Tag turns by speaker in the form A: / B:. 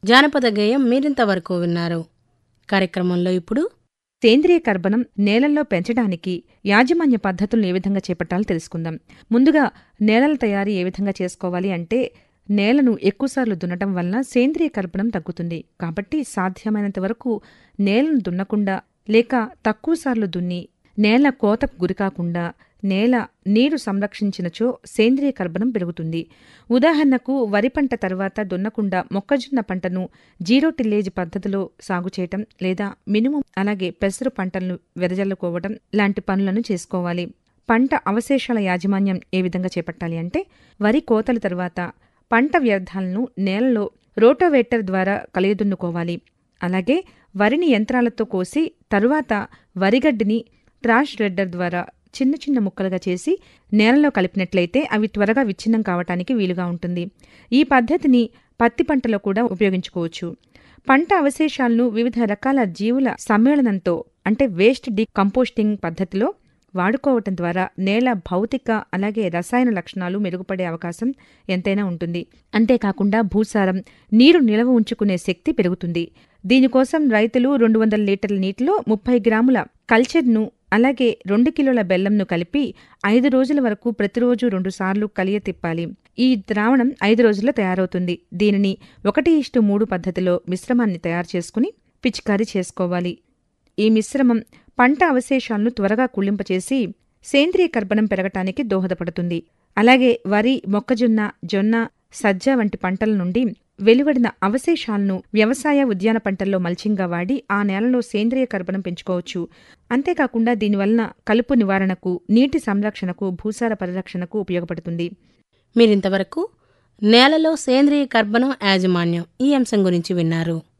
A: జానపద గేయం మీరింతవరకు విన్నారు కార్యక్రమంలో ఇప్పుడు
B: సేంద్రియ కర్బనం నేలల్లో పెంచడానికి యాజమాన్య పద్ధతులను ఏ విధంగా చేపట్టాలో తెలుసుకుందాం ముందుగా నేలల తయారీ ఏ విధంగా చేసుకోవాలి అంటే నేలను ఎక్కువసార్లు దున్నటం వలన సేంద్రియ కర్బనం తగ్గుతుంది కాబట్టి సాధ్యమైనంత వరకు నేలను దున్నకుండా లేక తక్కువసార్లు దున్ని నేల కోతకు గురికాకుండా నేల నీరు సంరక్షించినచో సేంద్రియ కర్బనం పెరుగుతుంది ఉదాహరణకు వరి పంట తర్వాత దున్నకుండా మొక్కజొన్న పంటను జీరో టిల్లేజ్ పద్ధతిలో సాగు చేయటం లేదా మినుము అలాగే పెసరు పంటలను వెదజల్లుకోవటం లాంటి పనులను చేసుకోవాలి పంట అవశేషాల యాజమాన్యం ఏ విధంగా చేపట్టాలి అంటే వరి కోతల తర్వాత పంట వ్యర్థాలను నేలలో రోటోవేటర్ ద్వారా కలియదున్నుకోవాలి అలాగే వరిని యంత్రాలతో కోసి తరువాత వరిగడ్డిని ట్రాష్ రెడ్డర్ ద్వారా చిన్న చిన్న ముక్కలుగా చేసి నేలలో కలిపినట్లయితే అవి త్వరగా విచ్ఛిన్నం కావటానికి వీలుగా ఉంటుంది ఈ పద్ధతిని పత్తి పంటలో కూడా ఉపయోగించుకోవచ్చు పంట అవశేషాలను వివిధ రకాల జీవుల సమ్మేళనంతో అంటే వేస్ట్ డీకంపోస్టింగ్ పద్ధతిలో వాడుకోవటం ద్వారా నేల భౌతిక అలాగే రసాయన లక్షణాలు మెరుగుపడే అవకాశం ఎంతైనా ఉంటుంది అంతేకాకుండా భూసారం నీరు నిలవ ఉంచుకునే శక్తి పెరుగుతుంది దీనికోసం రైతులు రెండు వందల లీటర్ల నీటిలో ముప్పై గ్రాముల కల్చర్ను అలాగే రెండు కిలోల బెల్లంను కలిపి ఐదు రోజుల వరకు ప్రతిరోజు రెండుసార్లు కలియ తిప్పాలి ఈ ద్రావణం ఐదు రోజుల్లో తయారవుతుంది దీనిని ఒకటి ఇష్టు మూడు పద్ధతిలో మిశ్రమాన్ని తయారు చేసుకుని పిచికారీ చేసుకోవాలి ఈ మిశ్రమం పంట అవశేషాలను త్వరగా కుళ్ళింపచేసి సేంద్రియ కర్బనం పెరగటానికి దోహదపడుతుంది అలాగే వరి మొక్కజొన్న జొన్న సజ్జ వంటి పంటల నుండి వెలువడిన అవశేషాలను వ్యవసాయ ఉద్యాన పంటల్లో మల్చింగ్గా వాడి ఆ నేలలో సేంద్రియ కర్బనం పెంచుకోవచ్చు అంతేకాకుండా దీనివలన కలుపు నివారణకు నీటి సంరక్షణకు భూసార పరిరక్షణకు ఉపయోగపడుతుంది
A: మీరింతవరకు నేలలో సేంద్రియ కర్బనం యాజమాన్యం ఈ అంశం గురించి విన్నారు